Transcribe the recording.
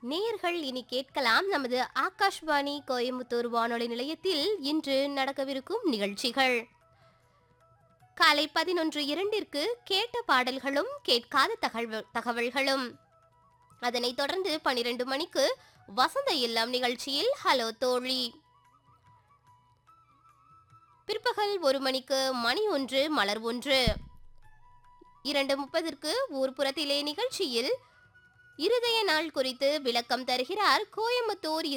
நேயர்கள் இனி கேட்கலாம் நமது ஆகாஷ்வாணி கோயம்புத்தூர் வானொலி நிலையத்தில் இன்று நடக்கவிருக்கும் நிகழ்ச்சிகள் காலை பதினொன்று இரண்டிற்கு கேட்ட பாடல்களும் கேட்காத தகவல் தகவல்களும் அதனைத் தொடர்ந்து பனிரெண்டு மணிக்கு வசந்த இல்லம் நிகழ்ச்சியில் ஹலோ தோழி பிற்பகல் ஒரு மணிக்கு மணி ஒன்று மலர் ஒன்று இரண்டு முப்பதற்கு ஊர்ப்புறத்திலே நிகழ்ச்சியில் இருதய நாள் குறித்து விளக்கம் தருகிறார் கோயம்புத்தூர்